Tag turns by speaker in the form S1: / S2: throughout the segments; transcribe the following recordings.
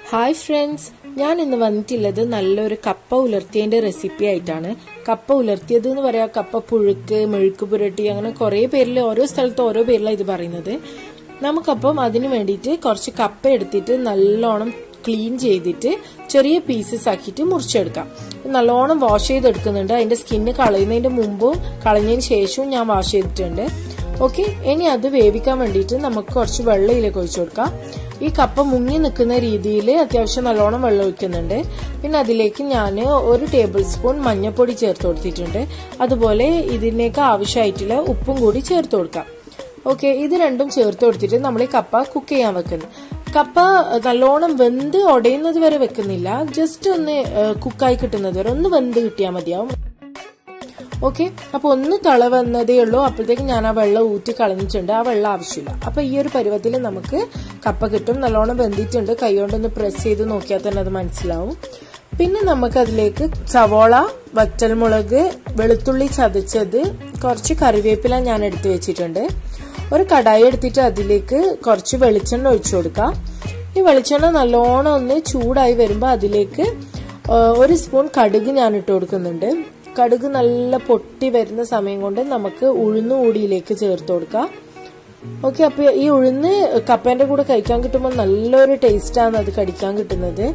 S1: hi friends ഞാൻ ഇന്ന് വന്നിട്ടുള്ളത് നല്ലൊരു കപ്പ ഉലർത്തിയതിന്റെ റെസിപ്പി ആയിട്ടാണ് കപ്പ ഉലർത്തിയത് എന്ന് പറയാ കപ്പ പുഴുക്ക് മെഴുക്ക് പുരട്ടി അങ്ങനെ കുറെ പേരിൽ ഓരോ സ്ഥലത്ത് ഓരോ പേരിലാണ് ഇത് പറയുന്നത് നമുക്കപ്പം അതിന് വേണ്ടിയിട്ട് കുറച്ച് കപ്പ എടുത്തിട്ട് നല്ലോണം ക്ലീൻ ചെയ്തിട്ട് ചെറിയ പീസസ് ആക്കിയിട്ട് മുറിച്ചെടുക്കാം നല്ലോണം വാഷ് ചെയ്തെടുക്കുന്നുണ്ട് അതിന്റെ സ്കിന്ന് കളയുന്നതിന്റെ മുമ്പും കളഞ്ഞതിന് ശേഷവും ഞാൻ വാഷ് ചെയ്തിട്ടുണ്ട് ഓക്കെ ഇനി അത് വേവിക്കാൻ വേണ്ടിയിട്ട് നമുക്ക് കുറച്ച് വെള്ളം ഇതിലേക്ക് ഒഴിച്ചു കൊടുക്കാം ഈ കപ്പ മുങ്ങി നിൽക്കുന്ന രീതിയിൽ അത്യാവശ്യം നല്ലോണം വെള്ളം ഒഴിക്കുന്നുണ്ട് പിന്നെ അതിലേക്ക് ഞാൻ ഒരു ടേബിൾ സ്പൂൺ മഞ്ഞൾപ്പൊടി ചേർത്ത് കൊടുത്തിട്ടുണ്ട് അതുപോലെ ഇതിനേക്ക് ആവശ്യമായിട്ടുള്ള ഉപ്പും കൂടി ചേർത്ത് കൊടുക്കാം ഓക്കെ ഇത് രണ്ടും ചേർത്ത് കൊടുത്തിട്ട് നമ്മൾ ഈ കപ്പ കുക്ക് ചെയ്യാൻ വെക്കുന്നു കപ്പ നല്ലോണം വെന്ത് ഉടയുന്നത് വരെ വെക്കുന്നില്ല ജസ്റ്റ് ഒന്ന് കുക്കായി കിട്ടുന്നത് വരെ ഒന്ന് വെന്ത് കിട്ടിയാൽ മതിയാവും ഓക്കെ അപ്പൊ ഒന്ന് തള വന്നതേ ഉള്ളൂ അപ്പോഴത്തേക്ക് ഞാൻ ആ വെള്ളം ഊറ്റി കളഞ്ഞിട്ടുണ്ട് ആ വെള്ളം ആവശ്യമില്ല അപ്പൊ ഈ ഒരു പരുവത്തിൽ നമുക്ക് കപ്പ കിട്ടും നല്ലോണം വെന്തിട്ടുണ്ട് കൈകൊണ്ടൊന്ന് പ്രസ് ചെയ്ത് നോക്കിയാൽ തന്നെ അത് മനസ്സിലാവും പിന്നെ നമുക്ക് അതിലേക്ക് സവോള വറ്റൽമുളക് വെളുത്തുള്ളി ചതച്ചത് കുറച്ച് കറിവേപ്പില ഞാൻ എടുത്തു വെച്ചിട്ടുണ്ട് ഒരു കടായി എടുത്തിട്ട് അതിലേക്ക് കുറച്ച് വെളിച്ചെണ്ണ ഒഴിച്ചു കൊടുക്കാം ഈ വെളിച്ചെണ്ണ നല്ലോണം ഒന്ന് ചൂടായി വരുമ്പോൾ അതിലേക്ക് ഒരു സ്പൂൺ കടുക് ഞാൻ ഇട്ട് കൊടുക്കുന്നുണ്ട് കടുക് നല്ല പൊട്ടി വരുന്ന സമയം കൊണ്ട് നമുക്ക് ഉഴുന്ന് കൂടിയിലേക്ക് ചേർത്ത് കൊടുക്കാം ഓക്കെ അപ്പൊ ഈ ഉഴുന്ന് കപ്പേന്റെ കൂടെ കഴിക്കാൻ കിട്ടുമ്പോൾ നല്ലൊരു ടേസ്റ്റാണ് അത് കടിക്കാൻ കിട്ടുന്നത്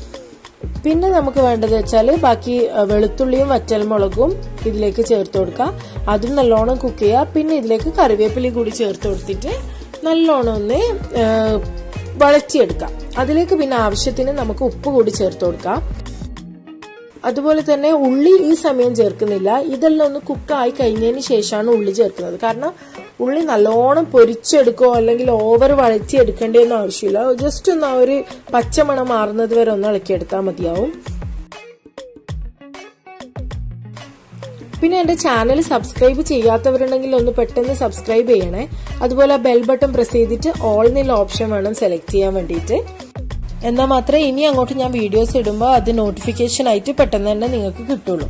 S1: പിന്നെ നമുക്ക് വേണ്ടത് വെച്ചാൽ ബാക്കി വെളുത്തുള്ളിയും വറ്റൽമുളകും ഇതിലേക്ക് ചേർത്ത് കൊടുക്കാം അതും നല്ലോണം കുക്ക് ചെയ്യുക പിന്നെ ഇതിലേക്ക് കറിവേപ്പിലയും കൂടി ചേർത്ത് കൊടുത്തിട്ട് നല്ലോണം ഒന്ന് വളച്ചിയെടുക്കാം അതിലേക്ക് പിന്നെ ആവശ്യത്തിന് നമുക്ക് ഉപ്പ് കൂടി ചേർത്ത് കൊടുക്കാം അതുപോലെ തന്നെ ഉള്ളി ഈ സമയം ചേർക്കുന്നില്ല ഇതെല്ലാം ഒന്ന് കുക്കായി കഴിഞ്ഞതിന് ശേഷമാണ് ഉള്ളി ചേർക്കുന്നത് കാരണം ഉള്ളി നല്ലോണം പൊരിച്ചെടുക്കോ അല്ലെങ്കിൽ ഓവർ വഴച്ചെടുക്കേണ്ടതൊന്നും ആവശ്യമില്ല ജസ്റ്റ് ഒന്ന് ആ ഒരു പച്ചമണം മാറുന്നത് വരെ ഒന്ന് ഇളക്കിയെടുത്താൽ മതിയാവും പിന്നെ എന്റെ ചാനൽ സബ്സ്ക്രൈബ് ചെയ്യാത്തവരുണ്ടെങ്കിൽ ഒന്ന് പെട്ടെന്ന് സബ്സ്ക്രൈബ് ചെയ്യണേ അതുപോലെ ആ ബെൽ ബട്ടൺ പ്രസ് ചെയ്തിട്ട് ഓൾ എന്നുള്ള ഓപ്ഷൻ വേണം സെലക്ട് ചെയ്യാൻ വേണ്ടിയിട്ട് എന്നാൽ മാത്രമേ ഇനി അങ്ങോട്ട് ഞാൻ വീഡിയോസ് ഇടുമ്പോൾ അത് നോട്ടിഫിക്കേഷൻ ആയിട്ട് പെട്ടെന്ന് തന്നെ നിങ്ങൾക്ക് കിട്ടുള്ളൂ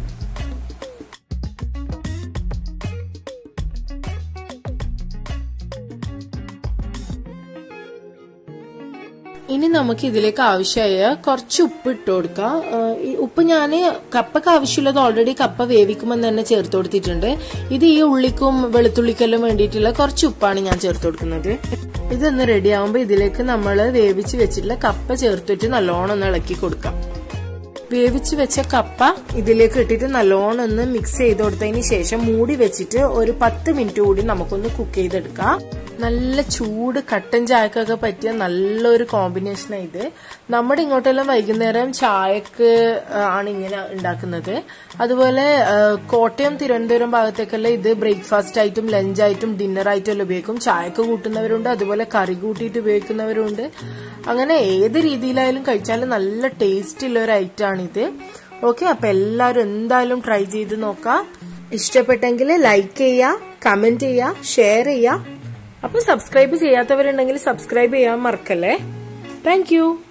S1: ഇനി നമുക്ക് ഇതിലേക്ക് ആവശ്യമായ കുറച്ച് ഉപ്പ് ഇട്ട് കൊടുക്കാം ഈ ഉപ്പ് ഞാൻ കപ്പക്ക് ആവശ്യമുള്ളത് ഓൾറെഡി കപ്പ വേവിക്കുമ്പോൾ തന്നെ ചേർത്ത് കൊടുത്തിട്ടുണ്ട് ഇത് ഈ ഉള്ളിക്കും വെളുത്തുള്ളിക്കെല്ലാം വേണ്ടിയിട്ടുള്ള കുറച്ച് ഉപ്പാണ് ഞാൻ ചേർത്ത് കൊടുക്കുന്നത് ഇതൊന്ന് റെഡി ആവുമ്പോൾ ഇതിലേക്ക് നമ്മൾ വേവിച്ച് വെച്ചിട്ടുള്ള കപ്പ ചേർത്തിട്ട് നല്ലോണം ഒന്ന് ഇളക്കി കൊടുക്കാം വേവിച്ച് വെച്ച കപ്പ ഇതിലേക്ക് ഇട്ടിട്ട് നല്ലോണം ഒന്ന് മിക്സ് ചെയ്ത് കൊടുത്തതിന് ശേഷം മൂടി വെച്ചിട്ട് ഒരു പത്ത് മിനിറ്റ് കൂടി നമുക്കൊന്ന് കുക്ക് ചെയ്തെടുക്കാം നല്ല ചൂട് കട്ടൻ ചായക്കൊക്കെ പറ്റിയ നല്ലൊരു കോമ്പിനേഷനാണ് ഇത് നമ്മുടെ ഇങ്ങോട്ടെല്ലാം വൈകുന്നേരം ചായക്ക് ആണ് ഇങ്ങനെ ഉണ്ടാക്കുന്നത് അതുപോലെ കോട്ടയം തിരുവനന്തപുരം ഭാഗത്തേക്കെല്ലാം ഇത് ബ്രേക്ക്ഫാസ്റ്റ് ആയിട്ടും ലഞ്ചായിട്ടും ഡിന്നറായിട്ടും എല്ലാം ഉപയോഗിക്കും ചായക്ക് കൂട്ടുന്നവരുണ്ട് അതുപോലെ കറി കൂട്ടിയിട്ട് ഉപയോഗിക്കുന്നവരുണ്ട് അങ്ങനെ ഏത് രീതിയിലായാലും കഴിച്ചാലും നല്ല ടേസ്റ്റ് ഉള്ള ഒരു ഐറ്റം ആണിത് ഓക്കെ അപ്പൊ എല്ലാവരും എന്തായാലും ട്രൈ ചെയ്ത് നോക്കാം ഇഷ്ടപ്പെട്ടെങ്കിൽ ലൈക്ക് ചെയ്യുക കമന്റ് ചെയ്യുക ഷെയർ ചെയ്യുക അപ്പൊ സബ്സ്ക്രൈബ് ചെയ്യാത്തവരുണ്ടെങ്കിൽ സബ്സ്ക്രൈബ് ചെയ്യാൻ മറക്കല്ലേ താങ്ക്